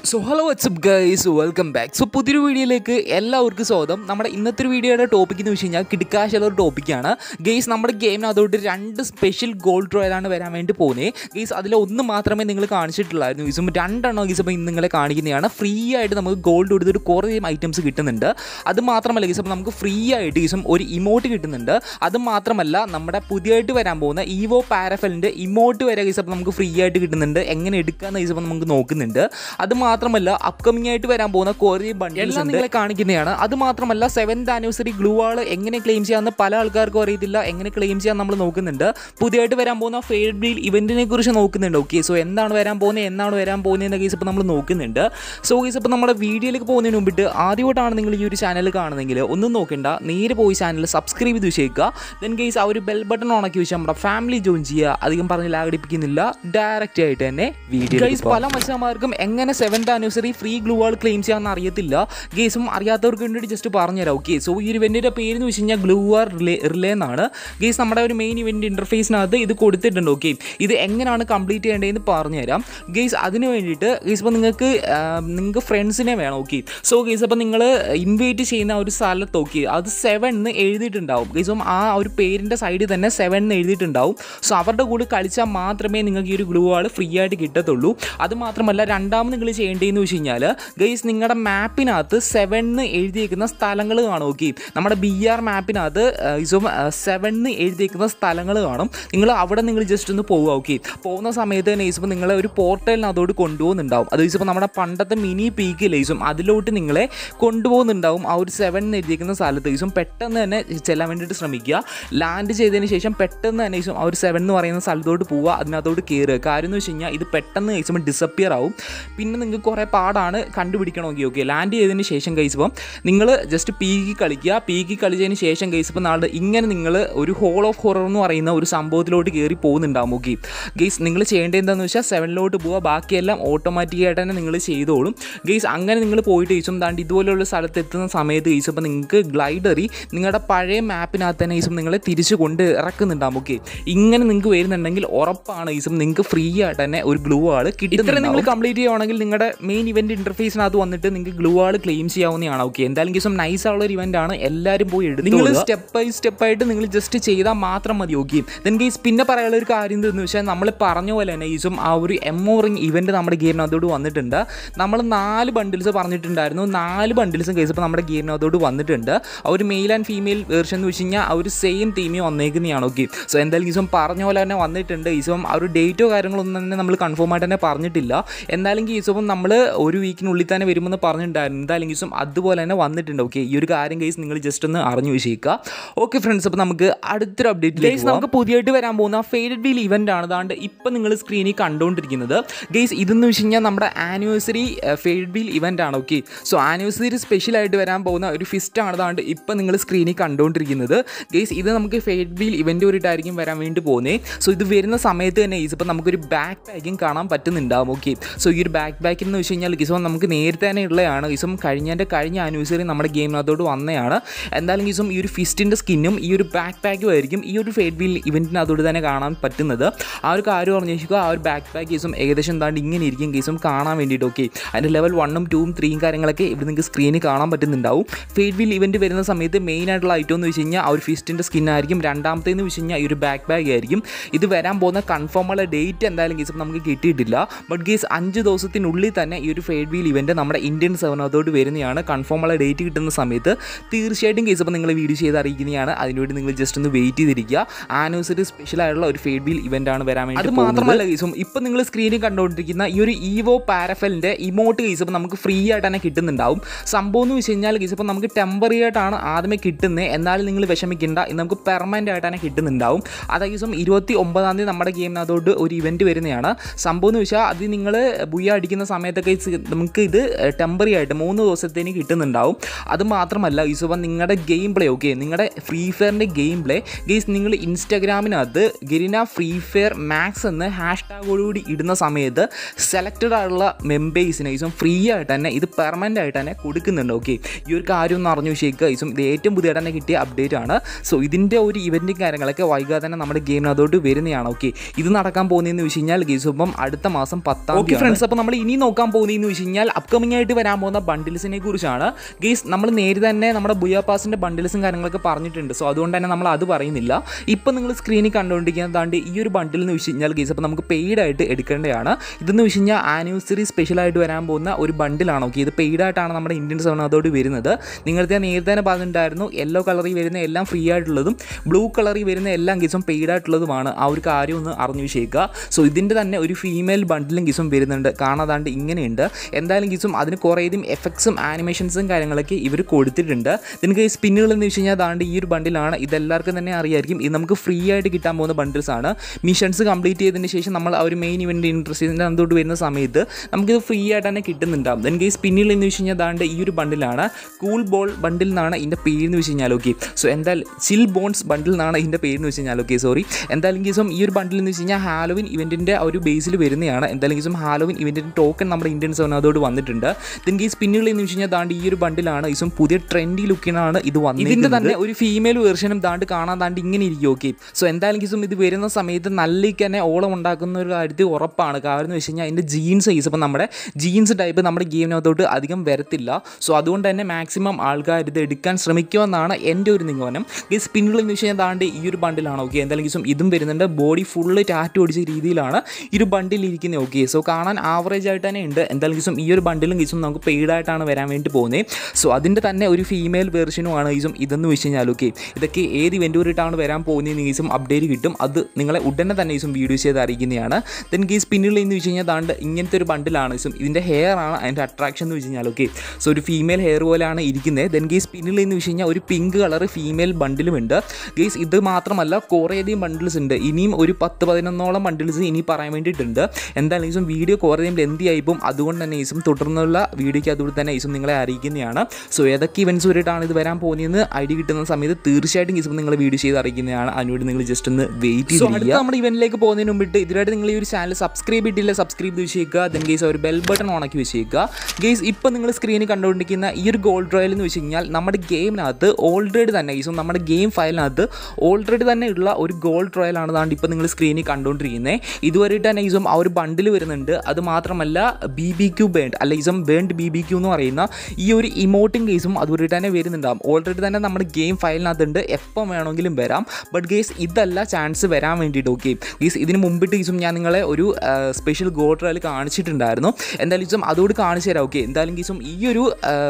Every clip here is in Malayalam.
so hello WhatsApp guys welcome back so പുതിയൊരു വീഡിയോയിലേക്ക് എല്ലാവർക്കും സ്വാഗതം നമ്മുടെ ഇന്നത്തെ ഒരു വീഡിയോയുടെ ടോപ്പിക് എന്ന് വെച്ച് കഴിഞ്ഞാൽ കിടക്കാശുള്ള ഒരു ടോപ്പിക്കാണ് ഗെയ്സ് നമ്മുടെ ഗെയിമിനകത്തോട്ട് രണ്ട് സ്പെഷ്യൽ ഗോൾഡ് ട്രോയലാണ് വരാൻ വേണ്ടി പോകുന്നത് ഗെയ്സ് അതിൽ ഒന്ന് മാത്രമേ നിങ്ങൾ കാണിച്ചിട്ടുള്ളായിരുന്നു ഗീസും രണ്ടെണ്ണം ഗീസ് അപ്പോൾ ഇന്ന് നിങ്ങളെ കാണിക്കുന്നതാണ് ഫ്രീ ആയിട്ട് നമുക്ക് ഗോൾഡ് കൊടുത്തിട്ട് കുറേ ഐറ്റംസ് കിട്ടുന്നുണ്ട് അത് മാത്രമല്ല ഗീസ് അപ്പോൾ നമുക്ക് ഫ്രീ ആയിട്ട് ഗീസും ഒരു ഇമോട്ട് കിട്ടുന്നുണ്ട് അത് മാത്രമല്ല നമ്മുടെ പുതിയതായിട്ട് വരാൻ പോകുന്ന ഈവോ പാരഫലിൻ്റെ ഇമോട്ട് വരെ ഗീസ് അപ്പോൾ നമുക്ക് ഫ്രീ ആയിട്ട് കിട്ടുന്നുണ്ട് എങ്ങനെ എടുക്കാമെന്ന് ഗീസ് അപ്പോൾ നമുക്ക് നോക്കുന്നുണ്ട് അത് മാത്രമല്ല അപ്കമിങ് ആയിട്ട് വരാൻ പോകുന്ന കുറേ ബണ്ടിൽസ് നിങ്ങളെ കാണിക്കുന്നതാണ് അത് മാത്രമല്ല സെവൻത് ആനിവേഴ്സറി ഗ്ലൂ ആൾ എങ്ങനെ ക്ലെയിം ചെയ്യാമെന്ന് പല ആൾക്കാർക്കും അറിയത്തില്ല എങ്ങനെ ക്ലെയിം ചെയ്യാൻ നമ്മൾ നോക്കുന്നുണ്ട് പുതിയതായിട്ട് വരാൻ പോകുന്ന ഫെയർ ഡീൽ ഇവന്റിനെ കുറിച്ച് നോക്കുന്നുണ്ട് ഓക്കെ സോ എന്താണ് വരാൻ പോകുന്നത് എന്നാണ് വരാൻ പോകുന്നത് എന്ന കേസ് ഇപ്പോൾ നമ്മൾ നോക്കുന്നുണ്ട് സോ കേസ് ഇപ്പോൾ നമ്മുടെ വീഡിയോയിലേക്ക് പോകുന്നതിന് മുമ്പിട്ട് ആദ്യമായിട്ടാണ് നിങ്ങൾ ഈ ഒരു ചാനൽ കാണുന്നതെങ്കിൽ ഒന്നും നോക്കണ്ട നേരെ പോയി ചാനൽ സബ്സ്ക്രൈബ് ചെയ്ത് വെച്ചേക്കുക ദെൻ കേസ് ആ ഒരു ബെൽ ബട്ടൺ ഓണാക്കി വെച്ചാൽ നമ്മുടെ ഫാമിലി ജോയിൻ ചെയ്യുക അധികം പറഞ്ഞ് ലാഗടിപ്പിക്കുന്നില്ല ഡയറക്റ്റ് ആയിട്ട് തന്നെ വീഡിയോ ഗൈസ് പല മത്സരമാർക്കും എങ്ങനെ seventh anniversary free gloo wall claim ചെയ്യാമെന്ന് അറിയത്തില്ല ഗേസും അറിയാത്തവർക്ക് വേണ്ടിയിട്ട് ജസ്റ്റ് പറഞ്ഞുതരാം ഓക്കെ സോ ഈ ഒരു ഇവൻറ്റിൻ്റെ പേര് എന്ന് വെച്ച് കഴിഞ്ഞാൽ ഗ്ലൂ ആർ റിലേ റിലേ എന്നാണ് ഗേസ് നമ്മുടെ ഒരു മെയിൻ ഇവൻറ്റ് ഇൻ്റർഫേസിനകത്ത് ഇത് കൊടുത്തിട്ടുണ്ട് ഓക്കെ ഇത് എങ്ങനെയാണ് കംപ്ലീറ്റ് ചെയ്യേണ്ടതെന്ന് പറഞ്ഞുതരാം ഗേസ് അതിന് വേണ്ടിയിട്ട് ഗേസ് ഇപ്പോൾ നിങ്ങൾക്ക് നിങ്ങൾക്ക് ഫ്രണ്ട്സിനെ വേണം ഓക്കെ സോ ഗേസ് അപ്പോൾ നിങ്ങൾ ഇൻവൈറ്റ് ചെയ്യുന്ന ആ ഒരു സ്ഥലത്ത് ഓക്കെ അത് സെവൻ എന്ന് എഴുതിയിട്ടുണ്ടാവും ഗേസും ആ ഒരു പേരിൻ്റെ സൈഡിൽ തന്നെ സെവൻ എന്ന് എഴുതിയിട്ടുണ്ടാവും സോ അവരുടെ കൂടെ കളിച്ചാൽ മാത്രമേ നിങ്ങൾക്ക് ഈ ഒരു ഗ്ലൂ ആൾ ഫ്രീ ആയിട്ട് കിട്ടത്തുള്ളൂ അത് മാത്രമല്ല രണ്ടാമത് നിങ്ങൾ ചെയ്യേണ്ടതെന്ന് വെച്ച് കഴിഞ്ഞാൽ ഗൈസ് നിങ്ങളുടെ മാപ്പിനകത്ത് സെവൻ എന്ന് എഴുതിയേക്കുന്ന സ്ഥലങ്ങൾ കാണും ഓക്കെ നമ്മുടെ ബി ആർ മാപ്പിനകത്ത് ഇസും സെവൻ എന്ന് എഴുതിയേക്കുന്ന സ്ഥലങ്ങൾ കാണും നിങ്ങൾ അവിടെ നിങ്ങൾ ജസ്റ്റ് ഒന്ന് പോവുക ഓക്കെ പോകുന്ന സമയത്ത് തന്നെ ഈസും നിങ്ങളെ ഒരു പോർട്ടലിനകത്തോട് കൊണ്ടുപോകുന്നുണ്ടാവും അത് ഈസും നമ്മുടെ പണ്ടത്തെ മിനി പീക്ക് ലേസും അതിലോട്ട് നിങ്ങളെ കൊണ്ടുപോകുന്നുണ്ടാവും ആ ഒരു സെവൻ എന്ന് എഴുതിയേക്കുന്ന സ്ഥലത്ത് ഈസും പെട്ടെന്ന് തന്നെ ചെല്ലാൻ വേണ്ടിയിട്ട് ശ്രമിക്കുക ലാൻഡ് ചെയ്തതിന് ശേഷം പെട്ടെന്ന് തന്നെ ഈസും ആ ഒരു സെവൻ എന്ന് പറയുന്ന സ്ഥലത്തോട്ട് പോവുക അതിനകത്തോട്ട് കയറുക കാര്യം എന്ന് വെച്ച് കഴിഞ്ഞാൽ ഇത് പെട്ടെന്ന് കഴിച്ചുമ്പോൾ ഡിസപ്പിയർ ആവും പിന്നെ നിങ്ങൾക്ക് കുറേ പാടാണ് കണ്ടുപിടിക്കണമെങ്കിൽ ഓക്കെ ലാൻഡ് ചെയ്തതിന് ശേഷം കഴിച്ചപ്പം നിങ്ങൾ ജസ്റ്റ് പീക്കി കളിക്കുക പീക്കി കളിച്ചതിന് ശേഷം കഴിച്ചപ്പോൾ നാളെ ഇങ്ങനെ നിങ്ങൾ ഒരു ഹോൾ ഓഫ് ഹൊറർ എന്ന് പറയുന്ന ഒരു സംഭവത്തിലോട്ട് കയറി പോകുന്നുണ്ടാവും ഓക്കെ ഗെയ്സ് നിങ്ങൾ ചെയ്യേണ്ടത് എന്താണെന്ന് വെച്ചാൽ സെവനിലോട്ട് പോവുക ബാക്കിയെല്ലാം ഓട്ടോമാറ്റിക്കായിട്ട് തന്നെ നിങ്ങൾ ചെയ്തോളും ഗെയ്സ് അങ്ങനെ നിങ്ങൾ പോയിട്ട് കഴിച്ചും താണ്ട് ഇതുപോലെയുള്ള സ്ഥലത്ത് എത്തുന്ന സമയത്ത് കഴിച്ചപ്പോൾ നിങ്ങൾക്ക് ഗ്ലൈഡറി നിങ്ങളുടെ പഴയ മാപ്പിനകത്ത് തന്നെ കഴിച്ചും നിങ്ങളെ തിരിച്ച് കൊണ്ട് ഇറക്കുന്നുണ്ടാവും ഓക്കെ ഇങ്ങനെ നിങ്ങൾക്ക് വരുന്നുണ്ടെങ്കിൽ ഉറപ്പാണ് കഴിച്ചും നിങ്ങൾക്ക് ഫ്രീ ആയിട്ട് തന്നെ ഒരു ഗ്ലൂ ആൾ കിട്ടും ഇത്ര നിങ്ങൾ കംപ്ലീറ്റ് ചെയ്യുവാണെങ്കിൽ നിങ്ങളുടെ മെയിൻ ഇവന്റ് ഇന്റർഫേസിനകത്ത് വന്നിട്ട് നിങ്ങൾക്ക് ഗ്ലൂ ആൾ ക്ലെയിം ചെയ്യാവുന്നതാണ് ഓക്കെ എന്തായാലും കേസും നൈസ് ആയുള്ള ഒരു ഇവന്റ് ആണ് എല്ലാവരും പോയി എടുത്തു നിങ്ങൾ സ്റ്റെപ്പ് ബൈ സ്റ്റെപ്പ് ആയിട്ട് നിങ്ങൾ ജസ്റ്റ് ചെയ്താൽ മാത്രം മതി ഓക്കെ ദെൻ ഗെയ്സ് പിന്നെ പറയാനുള്ള ഒരു കാര്യം എന്താണെന്ന് വെച്ചാൽ നമ്മൾ പറഞ്ഞ പോലെ തന്നെ ഈസും ആ ഒരു എമ്മോറിങ് ഇവന്റ് നമ്മുടെ ഗെയിമിനകത്തോട് വന്നിട്ടുണ്ട് നമ്മൾ നാല് ബണ്ടിൽസ് പറഞ്ഞിട്ടുണ്ടായിരുന്നു നാല് ബണ്ടിൽസും കേസ് ഇപ്പോൾ നമ്മുടെ ഗെയിമിനകത്തോട് വന്നിട്ടുണ്ട് ആ ഒരു മെയിൽ ആൻഡ് ഫീമെയിൽ വേർഷൻ എന്ന് വെച്ച് കഴിഞ്ഞാൽ ആ ഒരു സെയിം തീമിൽ വന്നേക്കുന്നതാണ് ഓക്കെ സോ എന്തായാലും ഈസും പറഞ്ഞ പോലെ തന്നെ വന്നിട്ടുണ്ട് ഈസും ആ ഒരു ഡേറ്റോ കാര്യങ്ങളൊന്നും തന്നെ നമ്മൾ കൺഫേം ആയിട്ട് തന്നെ പറഞ്ഞിട്ടില്ല എന്തായാലും കേസും നമ്മൾ ഒരു വീക്കിനുള്ളിൽ തന്നെ വരുമെന്ന് പറഞ്ഞിട്ടുണ്ടായിരുന്നു എന്തായാലും കേസും അതുപോലെ തന്നെ വന്നിട്ടുണ്ട് ഓക്കെ ഈ ഒരു കാര്യം കേസ് നിങ്ങൾ ജസ്റ്റ് ഒന്ന് അറിഞ്ഞു വെച്ചേക്കുക ഓക്കെ ഫ്രണ്ട്സ് അപ്പോൾ നമുക്ക് അടുത്തൊരു അപ്ഡേറ്റ് ഗേസ് നമുക്ക് പുതിയതായിട്ട് വരാൻ പോകുന്ന ഫേഡഡ് വീൽ ഇവൻ്റ് ആണ് അതാണ്ട് ഇപ്പം നിങ്ങൾ സ്ക്രീനിൽ കണ്ടുകൊണ്ടിരിക്കുന്നത് ഗേസ് ഇതെന്ന് വെച്ച് കഴിഞ്ഞാൽ നമ്മുടെ ആനിവേഴ്സറി ഫേഡഡ് വീൽ ഇവൻ്റ് ആണ് ഓക്കെ സോ ആനിവേഴ്സറി സ്പെഷ്യലായിട്ട് വരാൻ പോകുന്ന ഒരു ഫിസ്റ്റ് ആണ് അതാണ്ട് ഇപ്പം നിങ്ങൾ സ്ക്രീനിൽ കണ്ടുകൊണ്ടിരിക്കുന്നത് ഗേസ് ഇത് നമുക്ക് ഫേഡ് വീൽ ഇവൻ്റ് ഒരിട്ടായിരിക്കും വരാൻ വേണ്ടി പോകുന്നത് സോ ഇത് വരുന്ന സമയത്ത് തന്നെ ഗേസ് ഇപ്പം നമുക്കൊരു ബാക്ക് പാക്കിങ് കാണാൻ പറ്റുന്നുണ്ടാവും ഓക്കെ സോ ഈ ഒരു ബാക്ക് പാക്കിംഗ് എന്ന് വെച്ച് കഴിഞ്ഞാൽ ഗീസം നമുക്ക് നേരത്തെ തന്നെ ഉള്ളതാണ് ഗീസം കഴിഞ്ഞതിൻ്റെ കഴിഞ്ഞ ആനിവേഴ്സറി നമ്മുടെ ഗെയിമിനകത്തോട് വന്നതാണ് എന്തായാലും ഗീസം ഈ ഒരു ഫിസ്റ്റിൻ്റെ സ്കിന്നും ഈ ഒരു ബാക്ക് പാക്കും ആയിരിക്കും ഈ ഒരു ഫേഡ് വീൽ ഇവൻറ്റിനകത്തോട് തന്നെ കാണാൻ പറ്റുന്നത് ആ ഒരു കാര്യം പറഞ്ഞു വെച്ചാൽ ആ ഒരു ബാക്ക് പാക്ക് ഗീസും ഏകദേശം എന്താണ്ട് ഇങ്ങനെ ഇരിക്കും ഗീസും കാണാൻ വേണ്ടിയിട്ട് ഓക്കെ അതിൻ്റെ ലെവൽ വണ്ണും ടൂവും ത്രീയും കാര്യങ്ങളൊക്കെ ഇവിടെ നിങ്ങൾക്ക് സ്ക്രീനിൽ കാണാൻ പറ്റുന്നുണ്ടാവും ഫേഡ് വീൽ ഇവൻറ്റ് വരുന്ന സമയത്ത് മെയിൻ ആയിട്ടുള്ള ഐറ്റം എന്ന് വെച്ച് കഴിഞ്ഞാൽ ആ ഒരു ഫിസ്റ്റിൻ്റെ സ്കിൻ ആയിരിക്കും രണ്ടാമത്തേന്ന് വെച്ച് കഴിഞ്ഞാൽ ഈ ഒരു ബാക്ക് ബാഗ് ആയിരിക്കും ഇത് വരാൻ പോകുന്ന കൺഫേം ഉള്ള ഡേറ്റ് എന്തായാലും ഗീസും നമുക്ക് കിട്ടിയിട്ടില്ല ബട്ട് ഗീസ് അഞ്ച് ദിവസത്തിനുള്ളിൽ തന്നെ ഈ ഒരു ഫേഡ് വീൽ ഇവൻറ്റ് നമ്മുടെ ഇന്ത്യൻ സെവനകത്തോട്ട് വരുന്നതാണ് കൺഫേം ഉള്ള ഡേറ്റ് കിട്ടുന്ന സമയത്ത് തീർച്ചയായിട്ടും കേസ് അപ്പോൾ നിങ്ങൾ വീഡിയോ ചെയ്ത് അറിയിക്കുന്നതാണ് അതിനുവേണ്ടി നിങ്ങൾ ജസ്റ്റ് ഒന്ന് വെയിറ്റ് ചെയ്തിരിക്കുക ആനിവേഴ്സറി സ്പെഷ്യൽ ആയിട്ടുള്ള ഒരു ഫേഡ് വീൽ ഇവൻ്റ് ആണ് വരാൻ വേണ്ടി അത് മാത്രമല്ല കേസും ഇപ്പം നിങ്ങൾ സ്ക്രീനിൽ കണ്ടുകൊണ്ടിരിക്കുന്ന ഈ ഒരു ഈവോ പാരഫലിൻ്റെ ഇമോട്ട് കേസ് ഇപ്പോൾ നമുക്ക് ഫ്രീ ആയിട്ട് തന്നെ കിട്ടുന്നുണ്ടാവും സംഭവം എന്ന് വെച്ച് കഴിഞ്ഞാൽ കേസ് ഇപ്പോൾ നമുക്ക് ടെമ്പററി ആയിട്ടാണ് ആദ്യമേ കിട്ടുന്നത് എന്നാലും നിങ്ങൾ വിഷമിക്കേണ്ട ഇത് നമുക്ക് പെർമനൻ്റ് ആയിട്ട് തന്നെ കിട്ടുന്നുണ്ടാവും അതായത് ദിവസം ഇരുപത്തി ഒമ്പതാം തീയതി നമ്മുടെ ഗെയിമിനകത്തോട്ട് ഒരു ഇവൻറ്റ് വരുന്നതാണ് സംഭവം എന്ന് വെച്ചാൽ അത് നിങ്ങൾ ബുയ അടിക്കുന്ന സമയത്തൊക്കെ നമുക്ക് ഇത് ടെമ്പററി ആയിട്ട് മൂന്ന് ദിവസത്തേന് കിട്ടുന്നുണ്ടാവും അത് മാത്രമല്ല ഈസോപ്പം നിങ്ങളുടെ ഗെയിം പ്ലേ ഓക്കെ നിങ്ങളുടെ ഫ്രീ ഫയറിൻ്റെ ഗെയിം പ്ലേ ഗെയ്സ് നിങ്ങൾ ഇൻസ്റ്റാഗ്രാമിനകത്ത് ഗെരിന ഫ്രീ ഫയർ മാക്സ് എന്ന് ഹാഷ് ടാഗോടുകൂടി ഇടുന്ന സമയത്ത് സെലക്റ്റഡ് ആയിട്ടുള്ള മെമ്പേഴ്സിന് ഈസും ഫ്രീ ആയിട്ട് തന്നെ ഇത് പെർമനൻ്റ് ആയിട്ട് തന്നെ കൊടുക്കുന്നുണ്ട് ഓക്കെ ഈ ഒരു കാര്യം ഒന്ന് അറിഞ്ഞു വെച്ചേക്കുക ഈസും ഇത് ഏറ്റവും പുതിയതായിട്ട് തന്നെ കിട്ടിയ അപ്ഡേറ്റ് ആണ് സോ ഇതിൻ്റെ ഒരു ഇവൻറ്റും കാര്യങ്ങളൊക്കെ വൈകാതെ തന്നെ നമ്മുടെ ഗെയിമിനകത്തോട്ട് വരുന്നതാണ് ഓക്കെ ഇത് നടക്കാൻ പോകുന്നതെന്ന് വെച്ച് കഴിഞ്ഞാൽ ഗെയ്സ് ഇപ്പം അടുത്ത മാസം പത്താം തീയതി ഫ്രണ്ട്സ് അപ്പോൾ നമ്മൾ ഇനി നോക്കാൻ നോക്കാൻ പോകുന്നതെന്ന് വെച്ച് കഴിഞ്ഞാൽ അപ്കമിംഗ് ആയിട്ട് വരാൻ പോകുന്ന ബണ്ടിൽസിനെ കുറിച്ചാണ് ഗെയ്സ് നമ്മൾ നേരെ തന്നെ നമ്മുടെ ബുയാ പാസിൻ്റെ ബണ്ടിൽസും കാര്യങ്ങളൊക്കെ പറഞ്ഞിട്ടുണ്ട് സോ അതുകൊണ്ട് തന്നെ നമ്മൾ അത് പറയുന്നില്ല ഇപ്പം നിങ്ങൾ സ്ക്രീനിൽ കണ്ടുകൊണ്ടിരിക്കുന്നതാണ്ട് ഈ ഒരു ബണ്ടിൽ എന്ന് വെച്ച് കഴിഞ്ഞാൽ ഗെയ്സ് അപ്പോൾ നമുക്ക് പെയ്ഡ് ആയിട്ട് എടുക്കേണ്ടതാണ് ഇതെന്ന് വെച്ച് കഴിഞ്ഞാൽ ആനിവേഴ്സറി സ്പെഷ്യലായിട്ട് വരാൻ പോകുന്ന ഒരു ബണ്ടിലാണ് ഓക്കെ ഇത് പെയ്ഡ് ആയിട്ടാണ് നമ്മുടെ ഇന്ത്യൻ സെവൻ അതോട് വരുന്നത് നിങ്ങൾക്ക് ഞാൻ നേരത്തെ തന്നെ പറഞ്ഞിട്ടുണ്ടായിരുന്നു യെല്ലോ കളറിൽ വരുന്ന എല്ലാം ഫ്രീ ആയിട്ടുള്ളതും ബ്ലൂ കളറിൽ വരുന്ന എല്ലാം ഗീസും പെയ്ഡ് ആയിട്ടുള്ളതുമാണ് ആ ഒരു കാര്യം ഒന്ന് അറിഞ്ഞു വെച്ചേക്കുക സോ ഇതിൻ്റെ തന്നെ ഒരു ഫീമെയിൽ ബണ്ടിലും ഗീസും വരുന്നുണ്ട് കാണാതാണ്ട് ഇങ്ങനെയുണ്ട് എന്തായാലും ഗീസും അതിന് കുറേയധികം എഫക്ട്സും ആനിമേഷൻസും കാര്യങ്ങളൊക്കെ ഇവർ കൊടുത്തിട്ടുണ്ട് നിങ്ങൾക്ക് ഈ സ്പിന്നുകൾ എന്ന് വെച്ച് കഴിഞ്ഞാൽ അതാണ്ട് ഈ ഒരു ബണ്ടിലാണ് ഇതെല്ലാവർക്കും തന്നെ അറിയായിരിക്കും ഇത് നമുക്ക് ഫ്രീ ആയിട്ട് കിട്ടാൻ പോകുന്ന ബണ്ടിൽസ് ആണ് മിഷൻസ് കംപ്ലീറ്റ് ചെയ്തതിന് ശേഷം നമ്മൾ ആ ഒരു മെയിൻ ഇവൻ്റ് ഇൻട്രസ്റ്റിൻ്റെ അന്തോട്ട് വരുന്ന സമയത്ത് നമുക്കിത് ഫ്രീ ആയിട്ട് തന്നെ കിട്ടുന്നുണ്ടാവും എനിക്ക് ഈ സ്പിന്നിൽ എന്ന് വെച്ച് കഴിഞ്ഞാൽ അതാണ്ട് ഈ ഒരു ബണ്ടിലാണ് കൂൾ ബോൾ ബണ്ടിൽ എന്നാണ് ഇതിൻ്റെ പേര് എന്ന് വെച്ച് കഴിഞ്ഞാൽ ഓക്കെ സോ എന്തായാലും ചിൽ ബോൺസ് ബണ്ടിൽ എന്നാണ് ഇതിൻ്റെ പേര് എന്ന് വെച്ച് കഴിഞ്ഞാൽ ഓക്കെ സോറി എന്തായാലും കേസും ഈ ഒരു ബണ്ടിൽ എന്ന് വെച്ച് കഴിഞ്ഞാൽ ഹാലോവിൻ ഇവൻറ്റിൻ്റെ ഒരു ബേസിൽ വരുന്നതാണ് എന്തായാലും കേസും ഹാലോവിൻ ഇവൻറ്റിൻ്റെ ടോക്കൺ നമ്മുടെ ഇന്ത്യൻ സെവൻ അതോട് വന്നിട്ടുണ്ട് ദെൻ ഈ സ്പിന്നുകൾ എന്ന് വെച്ച് കഴിഞ്ഞാൽ ദാണ്ട് ഈ ഒരു ബണ്ടിലാണ് ഇസും പുതിയ ട്രെൻഡി ലുക്കിനാണ് ഇത് വന്നത് ഇതിൻ്റെ തന്നെ ഒരു ഫീമെയിൽ വേർഷനും ദാണ്ട് കാണാൻ ദാണ്ട് ഇങ്ങനെ ഇരിക്കും ഓക്കെ സോ എന്തായാലും കേസും ഇത് വരുന്ന സമയത്ത് നല്ലേക്ക് തന്നെ ഓളം ഉണ്ടാക്കുന്ന ഒരു കാര്യത്തിൽ ഉറപ്പാണ് കാരണം എന്ന് വെച്ച് കഴിഞ്ഞാൽ അതിൻ്റെ ജീൻസ് സൈസ് ഇപ്പം നമ്മുടെ ജീൻസ് ടൈപ്പ് നമ്മുടെ ഗെയിമിനകത്തോട്ട് അധികം വരത്തില്ല സോ അതുകൊണ്ട് തന്നെ മാക്സിമം ആൾക്കാർ ഇത് എടുക്കാൻ ശ്രമിക്കുമെന്നാണ് എൻ്റെ ഒരു നിഗമനം ഈ സ്പിന്നുകൾ എന്ന് വെച്ച് കഴിഞ്ഞാൽ ദാണ്ട് ഈ ഒരു ബണ്ടിലാണ് ഓക്കെ എന്തായാലും കേസും ഇതും വരുന്നുണ്ട് ബോഡി ഫുള്ള് ടാറ്റു അടിച്ച രീതിയിലാണ് ഈ ഒരു ബണ്ടിൽ ഇരിക്കുന്നത് ഓക്കെ സോ കാണാൻ ആവറേജ് ആയിട്ട് തന്നെ ഉണ്ട് എന്തായാലും കേസും ഈ ഒരു ബണ്ടിലും കേസും നമുക്ക് പെയ്ഡ് ആയിട്ടാണ് വരാൻ വേണ്ടി പോകുന്നത് സോ അതിൻ്റെ തന്നെ ഒരു ഫീമെയിൽ വേർഷനുമാണ് ഈസും ഇതെന്ന് വെച്ച് കഴിഞ്ഞാൽ ഓക്കെ ഇതൊക്കെ ഏത് ഇവൻ്റ് വരെയിട്ടാണ് വരാൻ പോകുന്നതെന്ന് ഈസും അപ്ഡേറ്റ് കിട്ടും അത് നിങ്ങളെ ഉടനെ തന്നെ ഈസും വീഡിയോസ് ചെയ്ത് അറിയിക്കുന്നതാണ് ദെൻ കേസ് പിന്നിൽ എന്ന് വെച്ച് കഴിഞ്ഞാൽ താണ്ട് ഇങ്ങനത്തെ ഒരു ബണ്ടിലാണ് ഈസും ഇതിൻ്റെ ഹെയർ ആണ് അതിൻ്റെ അട്രാക്ഷൻ എന്ന് വെച്ച് കഴിഞ്ഞാൽ ഓക്കെ സോ ഒരു ഫീമെയിൽ ഹെയർ പോലെയാണ് ഇരിക്കുന്നത് ദെൻ കേസ് പിന്നിൽ എന്ന് വെച്ച് കഴിഞ്ഞാൽ ഒരു പിങ്ക് കളർ ഫീമെയിൽ ബണ്ടിലുമുണ്ട് ഗേസ് ഇത് മാത്രമല്ല കുറേയധികം ബണ്ടിൽസ് ഉണ്ട് ഇനിയും ഒരു പത്ത് പതിനൊന്നോളം ബണ്ടിൽസ് ഇനി പറയാൻ വേണ്ടിയിട്ടുണ്ട് എന്തായാലും ഈസും വീഡിയോ കുറേയധികം ലെന്തി ആയിപ്പോൾ അതുകൊണ്ട് തന്നെ ഈസും തുടർന്നുള്ള വീഡിയോയ്ക്ക് അതുകൊണ്ട് തന്നെ ഈസും നിങ്ങളെ അറിയിക്കുന്നതാണ് സോ ഏതൊക്കെ ഇവൻറ്റ്സ് വരെയിട്ടാണ് ഇത് വരാൻ പോകുന്നതെന്ന് ഐഡിയ കിട്ടുന്ന സമയത്ത് തീർച്ചയായിട്ടും ഈസും നിങ്ങൾ വീഡിയോ ചെയ്ത് അറിയിക്കുന്നതാണ് അതിനുവേണ്ടി നിങ്ങൾ ജസ്റ്റ് ഒന്ന് വെയിറ്റ് ചെയ്ത് അടുത്ത നമ്മുടെ ഇവൻറ്റിലേക്ക് പോകുന്നതിന് മുമ്പിട്ട് ഇതിലായിട്ട് നിങ്ങൾ ഈ ഒരു ചാനൽ സബ്സ്ക്രൈബ് ചെയ്തിട്ടില്ല സബ്സ്ക്രൈബ് ചെയ്ത് വെച്ചേക്കുക ദെൻ ഗേസ് ഒരു ബെൽ ബട്ടൺ ഓണാക്കി വെച്ചേക്കുക ഗേസ് ഇപ്പോൾ നിങ്ങൾ സ്ക്രീനിൽ കണ്ടുകൊണ്ടിരിക്കുന്ന ഈ ഒരു ഗോൾഡ് റോയൽ എന്ന് വെച്ച് കഴിഞ്ഞാൽ നമ്മുടെ ഗെയിമിനകത്ത് ഓൾറെഡി തന്നെ ഗേസും നമ്മുടെ ഗെയിം ഫയലിനകത്ത് ഓൾറെഡി തന്നെ ഉള്ള ഒരു ഗോൾഡ് റോയൽ ആണ് താണ്ട് ഇപ്പോൾ നിങ്ങൾ സ്ക്രീനിൽ കണ്ടുകൊണ്ടിരിക്കുന്നത് ഇതുവരെയായിട്ട് തന്നെ ഈസും ആ ഒരു ബണ്ടിൽ വരുന്നുണ്ട് അത് മാത്രമല്ല ബി ബി ക്യൂ ബേണ്ട് അല്ല ഈസും ബേണ്ട് ബി ബി ക്യൂ എന്ന് പറയുന്ന ഈ ഒരു ഇമോട്ടിംഗ് കേസും അതുവരെയായിട്ട് തന്നെ വരുന്നുണ്ടാവും ഓൾറെഡി തന്നെ നമ്മുടെ ഗെയിം ഫയലിനകത്തുണ്ട് എപ്പം വേണമെങ്കിലും വരാം ബട്ട് ഗേസ് ഇതല്ല ചാൻസ് വരാൻ വേണ്ടിയിട്ട് ഓക്കെ ഗേസ് ഇതിന് മുമ്പിട്ട് ഗീസും ഞാൻ നിങ്ങളെ ഒരു സ്പെഷ്യൽ ഗോൾഡ് റോയൽ കാണിച്ചിട്ടുണ്ടായിരുന്നു എന്തായാലും ഗീസും അതോട് കാണിച്ചു തരാം ഓക്കെ എന്തായാലും ഗീസും ഈ ഒരു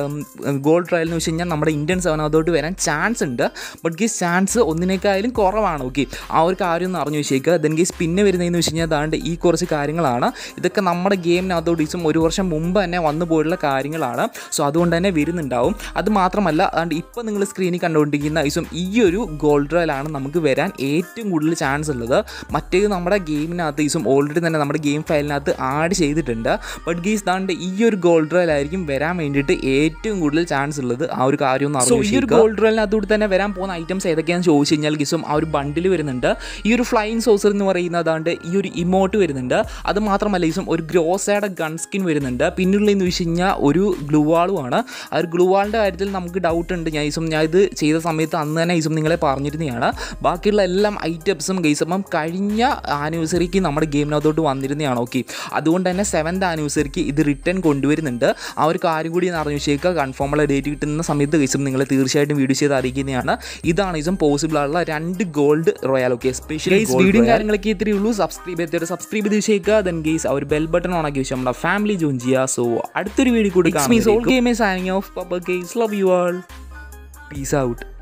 ഗോൾഡ് ട്രയൽ എന്ന് വെച്ച് കഴിഞ്ഞാൽ നമ്മുടെ ഇന്ത്യൻ സെവൻ അതോട്ട് വരാൻ ചാൻസ് ഉണ്ട് ബട്ട് ഗീസ് ചാൻസ് ഒന്നിനേക്കാളും കുറവാണ് ഓക്കെ ആ ഒരു കാര്യം ഒന്ന് അറിഞ്ഞു വെച്ചേക്കുക ദെൻ ഗീസ് പിന്നെ വരുന്നതെന്ന് വെച്ച് കഴിഞ്ഞാൽ അതാണ്ട് ഈ കുറച്ച് കാര്യങ്ങളാണ് ഇതൊക്കെ നമ്മുടെ ഗെയിമിനകത്തോട് ഈസും ഒരു വർഷം മുമ്പ് തന്നെ വന്നു പോയിട്ടുള്ള കാര്യങ്ങളാണ് സോ അതുകൊണ്ട് തന്നെ വരുന്നുണ്ടാവും അത് മാത്രമല്ല അതുകൊണ്ട് ഇപ്പോൾ നിങ്ങൾ സ്ക്രീനിൽ കണ്ടുകൊണ്ടിരിക്കുന്ന ഈസും ഈ ഒരു ഗോൾഡ് റോയലാണ് നമുക്ക് വരാൻ ഏറ്റവും കൂടുതൽ ചാൻസ് ഉള്ളത് മറ്റേത് നമ്മുടെ ഗെയിമിനകത്ത് ഈസും ഓൾറെഡി തന്നെ നമ്മുടെ ഗെയിം ഫയലിനകത്ത് ആഡ് ചെയ്തിട്ടുണ്ട് ബട്ട് ഗീസ് ദാണ്ട് ഈ ഒരു ഗോൾഡ് റോയൽ ആയിരിക്കും വരാൻ വേണ്ടിയിട്ട് ഏറ്റവും കൂടുതൽ ചാൻസ് ഉള്ളത് ആ ഒരു കാര്യം ഒന്ന് അറിഞ്ഞു ഈ ഒരു ഗോൾഡ് റോയലിനകത്തൂടെ തന്നെ വരാൻ പോകുന്ന ഐറ്റംസ് ഏതൊക്കെയാണെന്ന് ചോദിച്ചു കഴിഞ്ഞാൽ ഗീസും ആ ഒരു ബണ്ടിൽ വരുന്നുണ്ട് ഈ ഒരു ഫ്ലൈയിങ് സോസർ എന്ന് പറയുന്നത് അതാണ്ട് ഈ ഒരു ഇമോട്ട് വരുന്നുണ്ട് അത് മാത്രമല്ല ഈസും ഒരു ഗ്രോസയുടെ ഗൺ സ്കിൻ വരുന്നുണ്ട് പിന്നുള്ളതെന്ന് വെച്ച് കഴിഞ്ഞാൽ ഒരു ഗ്ലൂവാളുമാണ് ആ ഒരു ഗ്ലൂവാളിൻ്റെ കാര്യത്തിൽ നമുക്ക് ഡൗട്ട് ഉണ്ട് ഞാൻ ഈസും ഞാൻ ഇത് ചെയ്ത സമയത്ത് അന്ന് തന്നെ ഈസും നിങ്ങളെ പറഞ്ഞിരുന്നതാണ് ബാക്കിയുള്ള എല്ലാം ഐറ്റംസും ഗെയ്സപ്പം കഴിഞ്ഞ ആനിവേഴ്സറിക്ക് നമ്മുടെ ഗെയിമിനകത്തോട്ട് വന്നിരുന്നതാണ് ഓക്കെ അതുകൊണ്ട് തന്നെ സെവൻത് ആനിവേഴ്സറിക്ക് ഇത് റിട്ടേൺ കൊണ്ടുവരുന്നുണ്ട് ആ ഒരു കാര്യം കൂടി ഒന്ന് അറിഞ്ഞു വെച്ചേക്കുക കൺഫേമുള്ള ഡേറ്റ് കിട്ടുന്ന സമയത്ത് ഗൈസും നിങ്ങളെ തീർച്ചയായിട്ടും വീഡിയോ ചെയ്ത് അറിയിക്കുന്നതാണ് ഇതാണ് ഇതും പോസിബിൾ ആയിട്ടുള്ള രണ്ട് gold royale okay special video കാര്യങ്ങളൊക്കെ ഇത്രയേ ഉള്ളൂ സബ്സ്ക്രൈബ് ചെയ്തിട്ട് സബ്സ്ക്രൈബ് ചെയ്ത് വെച്ചേക്കുക ദെൻ ഗെയ്സ് ആ ഒരു ബെൽ ബട്ടൺ ഓണാക്കി വെച്ചാൽ നമ്മുടെ ഫാമിലി ജോയിൻ ചെയ്യുക സോ അടുത്തൊരു വീഡിയോ കൂടി കാണാം ഗെയിം സാനിങ് ഓഫ് പപ്പ guys love you all peace out